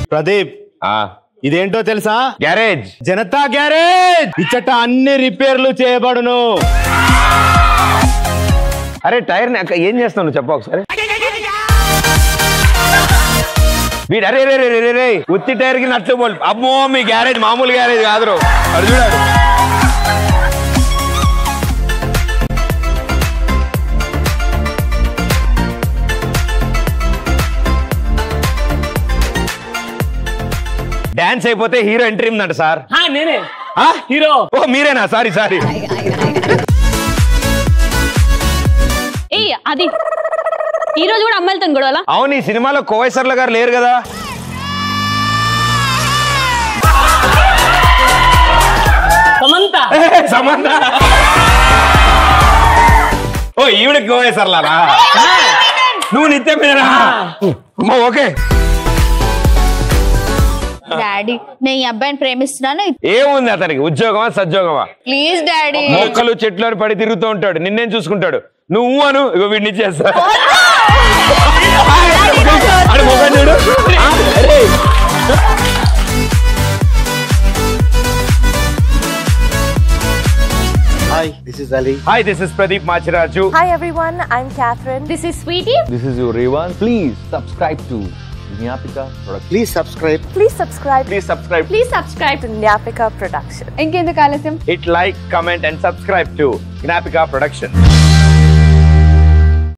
ప్రదీప్ ఆ ఇదేంటో తెలుసా గ్యారేజ్ జనతా గ్యారేజ్ ఇచ్చట అన్ని రిపేర్లు చేయబడును అరే టైర్ ని అక్క- ఏం చేస్తావు నువ్వు చెప్పు ఒకసారి వీడు అరే రే రే రే రే రే ఉత్తి టైర్ కి నట్లు పోల్ అమ్మో మీ గ్యారేజ్ మామూలు గ్యారేజ్ కాదు అది చూడాడు డాన్స్ అయిపోతే హీరో ఎంట్రీ ఉందంట సార్ హా, నేనే ఆ? హీరో ఓ మీరేనా సారీ సారీ ఏ అది ఈ రోజు కూడా అమ్మాయిలతో గొడవలా అవును ఈ సినిమాలో కోవైసర్ల గారు లేరు కదా సమంత సంబంధ ఓ ఈవిడ కోవైసర్లానా నువ్వు నిత్యం మీరా అమ్మా ఓకే డాడీ నేను ఈ అబ్బాయిని ప్రేమిస్తున్నాను ఏముంది అతనికి ఉద్యోగమా సద్యోగమా ప్లీజ్ డాడీ మొక్కలు చెట్లు అని పడి తిరుగుతూ ఉంటాడు నిన్నేం చూసుకుంటాడు నువ్వు అను ఇగో వీడిని చేస్తా ఆడు మొఖం చూడు ఆ, అరే. Hi this is Ali hi this is Pradeep Machiraju Hi everyone, I'm Catherine. This is Sweety This is your Revan. Please subscribe to Gnapika Production. Please subscribe Please subscribe please subscribe please subscribe to Nyapika Production. ఇంకెందుకు ఆలస్యం hit like comment and subscribe to Gnapika production